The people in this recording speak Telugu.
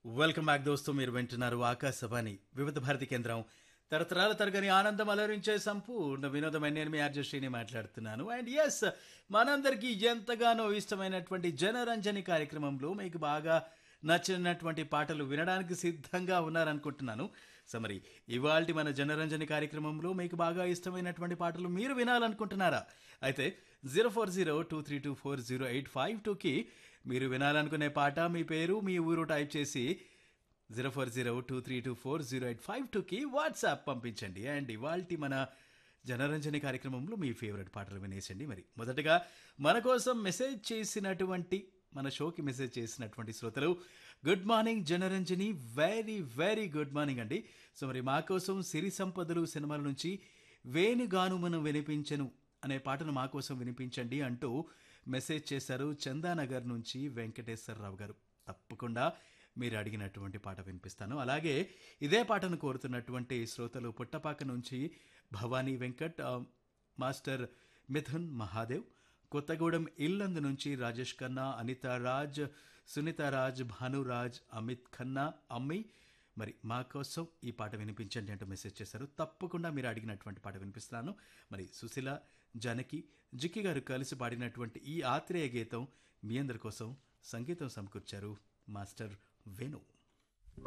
వెల్కమ్ బ్యాక్ దోస్తు మీరు వింటున్నారు ఆకాశవాణి వివిధ భారతి కేంద్రం తరతరాల తరగని ఆనందం అలరించే సంపూర్ణ వినోదమైన నేను మీ ఆర్జశ్రీని మాట్లాడుతున్నాను అండ్ ఎస్ మనందరికీ ఎంతగానో ఇష్టమైనటువంటి జనరంజని కార్యక్రమంలో మీకు బాగా నచ్చినటువంటి పాటలు వినడానికి సిద్ధంగా ఉన్నారనుకుంటున్నాను సో మరి ఇవాళ మన జనరంజని కార్యక్రమంలో మీకు బాగా ఇష్టమైనటువంటి పాటలు మీరు వినాలనుకుంటున్నారా అయితే zero four zero two three two four zero eight five టూకి మీరు వినాలనుకునే పాట మీ పేరు మీ ఊరు టైప్ చేసి zero four zero two three two four zero eight five టూకి వాట్సాప్ పంపించండి అండ్ ఇవాల్టి మన జనరంజని కార్యక్రమంలో మీ ఫేవరెట్ పాటలు వినేసండి మరి మొదటగా మన కోసం మెసేజ్ చేసినటువంటి మన షోకి మెసేజ్ చేసినటువంటి శ్రోతలు good morning Janaranjani very very good morning అండి సో మరి మా కోసం సిరి సంపదలు సినిమాల నుంచి వేణుగాను మనం వినిపించను అనే పాటను మా కోసం వినిపించండి అంటూ మెసేజ్ చేశారు చందానగర్ నుంచి వెంకటేశ్వరరావు గారు తప్పకుండా మీరు అడిగినటువంటి పాట వినిపిస్తాను అలాగే ఇదే పాటను కోరుతున్నటువంటి శ్రోతలు పుట్టపాక నుంచి భవానీ వెంకట్ ఆ, మాస్టర్ మిథున్ మహాదేవ్ కొత్తగూడెం ఇల్లందు నుంచి రాజేష్ ఖన్నా అనిత రాజ్ సునీత రాజ్ భానురాజ్ అమిత్ ఖన్నా అమ్మి మరి మా కోసం ఈ పాట వినిపించండి అంటూ మెసేజ్ చేశారు తప్పకుండా మీరు అడిగినటువంటి పాట వినిపిస్తున్నాను మరి సుశీల జనకి జిక్కి గారు కలిసి పాడినటువంటి ఈ ఆత్రేయ గీతం మీ అందరి కోసం సంగీతం సమకూర్చారు మాస్టర్ వేణు